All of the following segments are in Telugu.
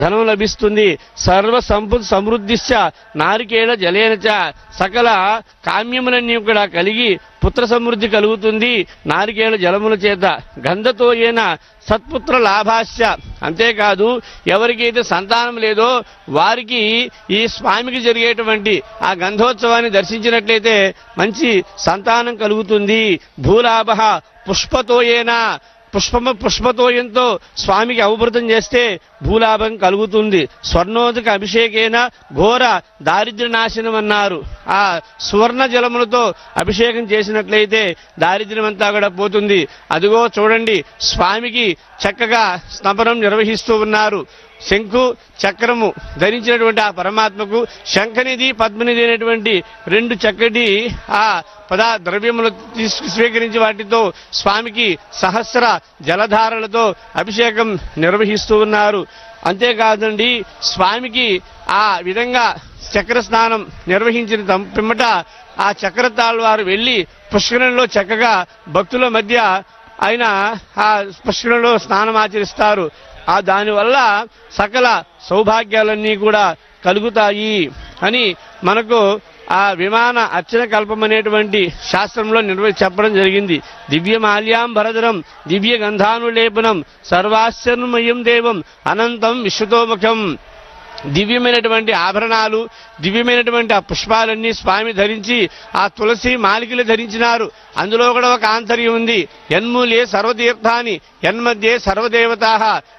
ధనం లభిస్తుంది సర్వ సంపద సమృద్ధిశ్చ నారికేళ జలేన చ సకల కామ్యములన్నీ కూడా కలిగి పుత్ర సమృద్ధి కలుగుతుంది నారికేళ జలముల చేత గంధతో ఏన సత్పుత్ర లాభాశ్చ అంతేకాదు ఎవరికైతే సంతానం లేదో వారికి ఈ స్వామికి జరిగేటువంటి ఆ గంధోత్సవాన్ని దర్శించినట్లయితే మంచి సంతానం కలుగుతుంది భూలాభ పుష్పతో ఏనా పుష్పమ పుష్పతోయంతో స్వామికి అవభృతం చేస్తే భూలాభం కలుగుతుంది స్వర్ణోదక అభిషేకేన ఘోర దారిద్ర్య నాశనం అన్నారు ఆ సువర్ణ జలములతో అభిషేకం చేసినట్లయితే దారిద్ర్యం అంతా కూడా పోతుంది అదిగో చూడండి స్వామికి చక్కగా స్నపనం నిర్వహిస్తూ ఉన్నారు శంకు చక్రము ధరించినటువంటి ఆ పరమాత్మకు శంఖనిధి పద్మనిధి అనేటువంటి రెండు చక్కటి ఆ పదా ద్రవ్యములు తీసుకు స్వీకరించి వాటితో స్వామికి సహస్ర జలధారలతో అభిషేకం నిర్వహిస్తూ ఉన్నారు అంతేకాదండి స్వామికి ఆ విధంగా చక్ర స్నానం నిర్వహించిన తం- పిమ్మట ఆ చక్రతాళ్ వారు వెళ్లి పుష్కరంలో చక్కగా భక్తుల మధ్య ఆయన ఆ పుష్కరంలో స్నానం ఆచరిస్తారు ఆ దానివల్ల సకల సౌభాగ్యాలన్నీ కూడా కలుగుతాయి అని మనకు ఆ విమాన అర్చన కల్పం అనేటువంటి శాస్త్రంలో నిర్వ చెప్పడం జరిగింది దివ్య మాల్యాంబరధరం దివ్య గంధానులేపనం సర్వాశ్చర్మయం దేవం అనంతం విశ్వతోముఖం దివ్యమైనటువంటి ఆభరణాలు దివ్యమైనటువంటి ఆ పుష్పాలన్నీ స్వామి ధరించి ఆ తులసి మాలికలు ధరించినారు అందులో కూడా ఒక ఆంతర్యం ఉంది యన్మూలే సర్వతీర్థాని యన్మధ్యే సర్వదేవతా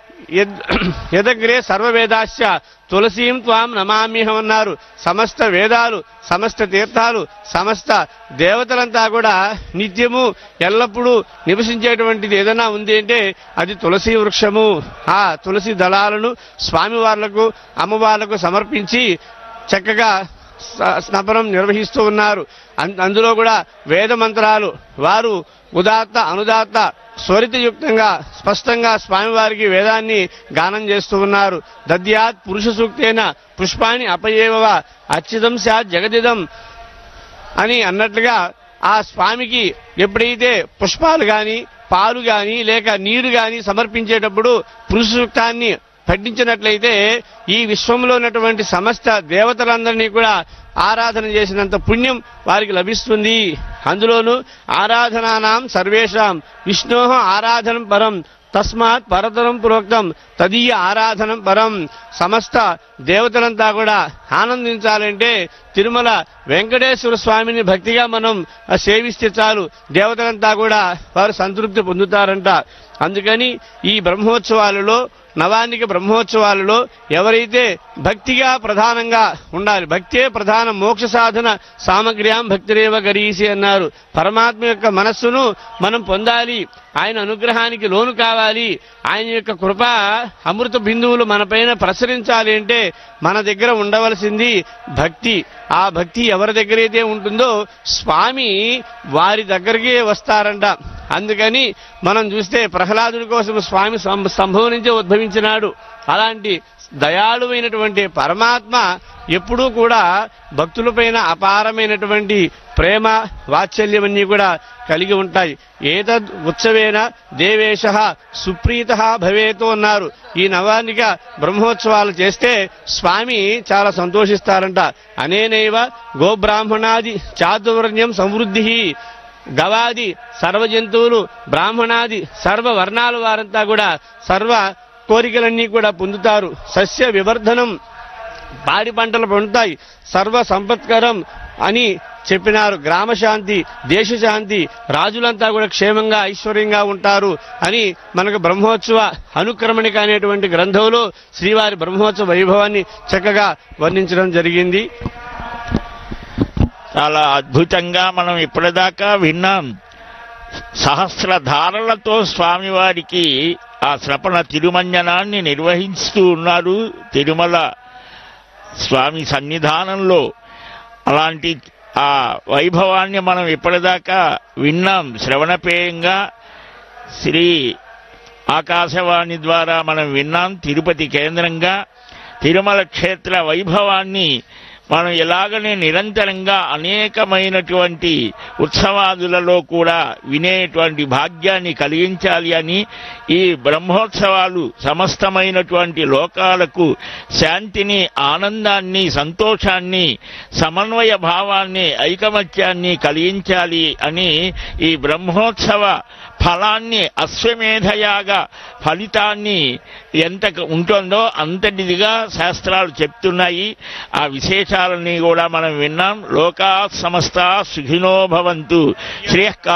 యదగ్రే సర్వవేదాశ్చ తులసీం త్వాం నమామ్యహం అన్నారు సమస్త వేదాలు సమస్త తీర్థాలు సమస్త దేవతలంతా కూడా నిత్యము ఎల్లప్పుడూ నివసించేటువంటిది ఏదైనా ఉంది అంటే అది తులసి వృక్షము ఆ తులసి దళాలను స్వామివార్లకు అమ్మవార్లకు సమర్పించి చక్కగా స- స్నపనం నిర్వహిస్తూ ఉన్నారు అన్- అందులో కూడా వేద మంత్రాలు వారు ఉదాత్త అనుదాత్త స్వరితయుక్తంగా స్పష్టంగా స్వామివారికి వేదాన్ని గానం చేస్తూ ఉన్నారు దద్యాత్ పురుష సూక్తేన పుష్పాన్ని అపయేవ అచ్యుతం స్యాత్ జగదిదం అని అన్నట్లుగా ఆ స్వామికి ఎప్పుడైతే పుష్పాలు గాని పాలు గాని లేక నీరు గాని సమర్పించేటప్పుడు పురుష సూక్తాన్ని పఠించినట్లయితే ఈ విశ్వంలో ఉన్నటువంటి సమస్త దేవతలందరినీ కూడా ఆరాధన చేసినంత పుణ్యం వారికి లభిస్తుంది అందులోను ఆరాధనానాం సర్వేషాం విష్ణో ఆరాధనం పరం తస్మాత్ పరతరం ప్రోక్తం తదీయ ఆరాధనం పరం సమస్త దేవతలంతా కూడా ఆనందించాలంటే తిరుమల వెంకటేశ్వర స్వామిని భక్తిగా మనం ఆ, సేవిస్తే చాలు దేవతలంతా కూడా వారు సంతృప్తి పొందుతారంట అందుకని ఈ బ్రహ్మోత్సవాలలో నవాన్నిక బ్రహ్మోత్సవాలలో ఎవరైతే భక్తిగా ప్రధానంగా ఉండాలి భక్తే ప్రధాన మోక్ష సాధన సామగ్ర్యాం భక్తిరేవ గరీసి అన్నారు పరమాత్మ యొక్క మనస్సును మనం పొందాలి ఆయన అనుగ్రహానికి లోను కావాలి ఆయన యొక్క కృప అమృత బిందువులు మనపైన ప్రసరించాలి అంటే మన దగ్గర ఉండవలసింది భక్తి ఆ భక్తి ఎవరి దగ్గరైతే ఉంటుందో స్వామి వారి దగ్గరికే వస్తారంట అందుకని మనం చూస్తే ప్రహ్లాదుడి కోసం స్వామి సం- సంభవం నుంచే ఉద్భవించినాడు అలాంటి దయాళువైనటువంటి పరమాత్మ ఎప్పుడూ కూడా భక్తులపైన అపారమైనటువంటి ప్రేమ వాత్సల్యమన్నీ కూడా కలిగి ఉంటాయి ఏతద్ ఉత్సవేన దేవేశ సుప్రీత భవేతో అన్నారు ఈ నవానిక బ్రహ్మోత్సవాలు చేస్తే స్వామి చాలా సంతోషిస్తారంట అనేనైవ గోబ్రాహ్మణాది చాతుర్వర్ణ్యం సమృద్ధి గవాది సర్వ జంతువులు బ్రాహ్మణాది సర్వ వర్ణాల వారంతా కూడా సర్వ కోరికలన్నీ కూడా పొందుతారు సస్య వివర్ధనం పాడి పంటలు పొందుతాయి సర్వ సంపత్కరం అని చెప్పినారు గ్రామశాంతి దేశశాంతి రాజులంతా కూడా క్షేమంగా ఐశ్వర్యంగా ఉంటారు అని మనకు బ్రహ్మోత్సవ అనుక్రమణిక అనేటువంటి గ్రంథంలో శ్రీవారి బ్రహ్మోత్సవ వైభవాన్ని చక్కగా వర్ణించడం జరిగింది చాలా అద్భుతంగా మనం ఇప్పటిదాకా విన్నాం సహస్రధారలతో స్వామివారికి ఆ శ్రపణ తిరుమంజనాన్ని నిర్వహిస్తూ ఉన్నారు తిరుమల స్వామి సన్నిధానంలో అలాంటి ఆ వైభవాన్ని మనం ఇప్పటిదాకా విన్నాం శ్రవణపేయంగా శ్రీ ఆకాశవాణి ద్వారా మనం విన్నాం తిరుపతి కేంద్రంగా తిరుమల క్షేత్ర వైభవాన్ని మనం ఎలాగనే నిరంతరంగా అనేకమైనటువంటి ఉత్సవాదులలో కూడా వినేటువంటి భాగ్యాన్ని కలిగించాలి అని ఈ బ్రహ్మోత్సవాలు సమస్తమైనటువంటి లోకాలకు శాంతిని ఆనందాన్ని సంతోషాన్ని సమన్వయ భావాన్ని ఐకమత్యాన్ని కలిగించాలి అని ఈ బ్రహ్మోత్సవ ఫలాన్ని అశ్వమేధయాగ ఫలితాన్ని ఎంత ఉంటుందో అంతటిదిగా శాస్త్రాలు చెప్తున్నాయి ఆ విశేషాలని కూడా మనం విన్నాం లోకా సమస్త సుఖినో భవంతు శ్రేయః